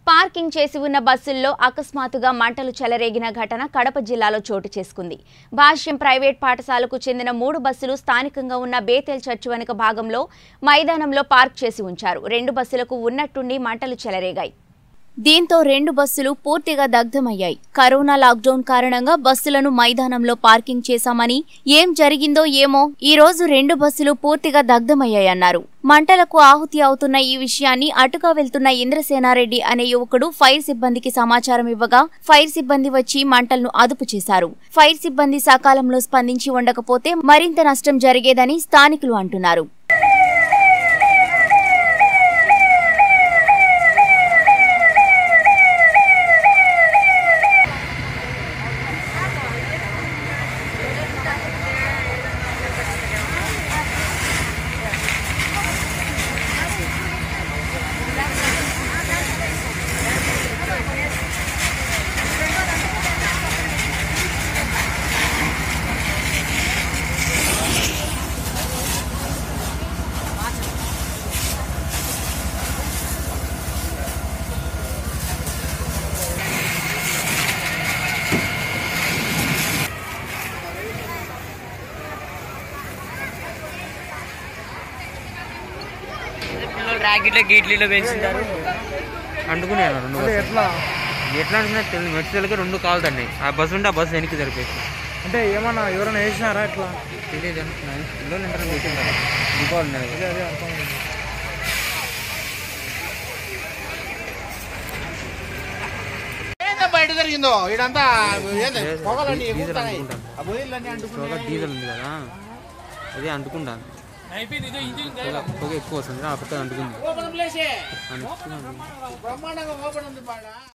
Parking చేసి ఉన్న బస్సుల్లో అకస్మాత్తుగా మంటలు చెలరేగిన ఘటన కడప జిల్లాలో చోటు చేసుకుంది భాష్యం ప్రైవేట్ పాఠశాలకు చెందిన మూడు బస్సులు స్థానికంగా ఉన్న బేతెల్ చర్చి వెనుక భాగంలో మైదానంలో పార్క్ చేసి ఉంచారు రెండు బస్సులకు ఉన్నట్టుండి మంటలు చెలరేగాయి దీంతో రెండు బస్సులు పూర్తిగా దగ్ధమయ్యాయి కరోనా లాక్డౌన్ కారణంగా బస్సులను మైదానంలో పార్కింగ్ చేశామని ఏం జరిగిందో ఏమో ఈ రోజు రెండు బస్సులు పూర్తిగా దగ్ధమయ్యాయన్నారు మంటలకు ఆహుతి అవుతున్న ఈ విషయాన్ని అటుగా వెళ్తున్న ఇంద్రసేనారెడ్డి అనే యువకుడు ఫైర్ సిబ్బందికి సమాచారం ఇవ్వగా ఫైర్ సిబ్బంది వచ్చి మంటలను అదుపు చేశారు ఫైర్ సిబ్బంది సకాలంలో స్పందించి ఉండకపోతే మరింత నష్టం జరిగేదని స్థానికులు అంటున్నారు పిల్లలు ర్యాకెట్లో గీట్లీలో పెంచుతారు అంటుకున్నాను రెండు అంటే బస్సులు. ఎట్లా ఎట్లా అంటున్నా తెలియదు మెట్టిలకి రెండు కాలుతండి ఆ బస్సు ఉంటే ఆ బస్సు వెనక్కి జరిపేసి అంటే ఏమన్నా ఎవరైనా వేసినారా ఎట్లా తెలియదు అంటున్నాను పిల్లలు ఇంటర్ పెట్టింటారు దీపావళి ఉన్నది అదే అదే అర్థమైంది ఏందో బయట జరిగిందో ఇడంతా ఏంది లేదు, పొగలన్నీ డీజిల్ ఎగురుతున్నాయి. అనుకుంటాను. ఆ బొయ్యిలన్నీ పొగ అంటుకున్నాయి డీజిల్ ఉంది కదా అదే అంటుకుంటాను పొగ పొగ ఎక్కువ వస్తుంది ఆ పక్కన అంటుకుంది ఓపెన్ ప్లేసే అంటుకుంది బ్రహ్మాండంగా ఓపెన్ ఉంది బాగా